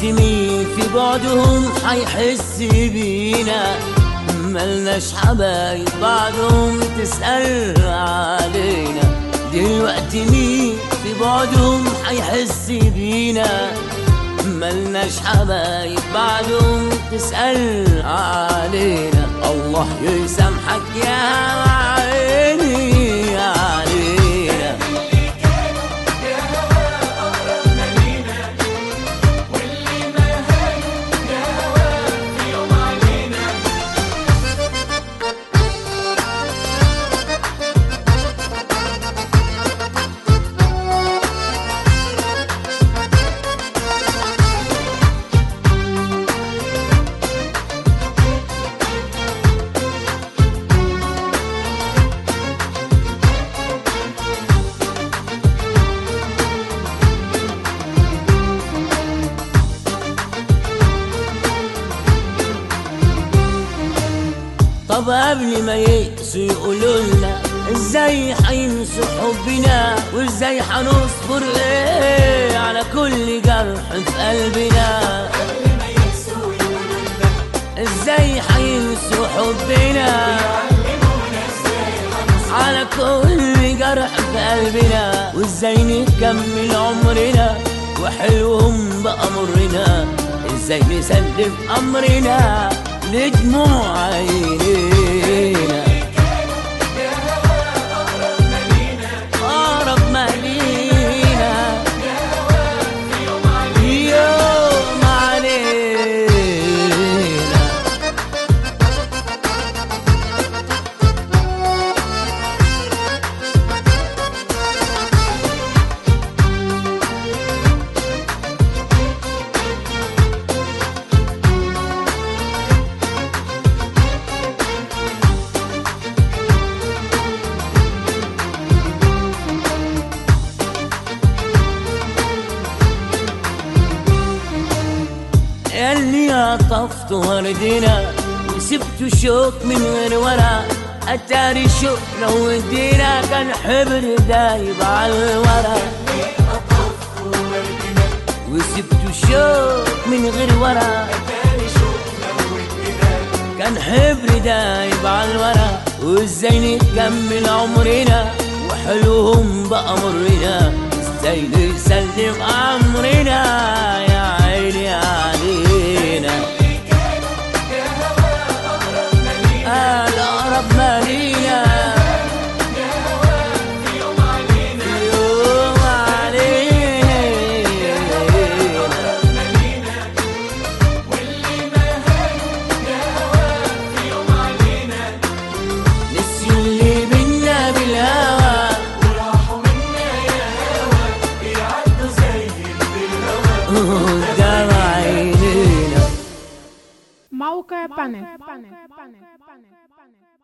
مين في بعدهم حيحس بينا ملناش حبايب بعدهم تسأل علينا دلوقتي مين في بعدهم حيحس بينا ملناش حبايب بعدهم تسأل علينا الله يسامحك يا عيني علينا طب قبل ما يقسوا يقولوا لنا ازاي حينسوا حبنا وازاي حنصبر ايه على كل جرح في قلبنا ازاي حينسوا حبنا على كل جرح في قلبنا وازاي نكمل عمرنا وحلوهم بقى مرنا ازاي نسلم امرنا لدموع عينينا اقرب ما لينا يوم علينا اللي عطفت وردنا وسبت شوك من غير ورا اتاري شوك لو ودينا كان حبر دايب على الورا وسبت شوك من غير ورا كان حبر دايب على الورا وازاي نكمل عمرنا وحلوهم بقى مرنا ازاي نسلم امرنا يا عيني علينا الأقرب ما لينا يوم علينا نسيوا اللي بينا بالهوى قدام عينينا موقع بانل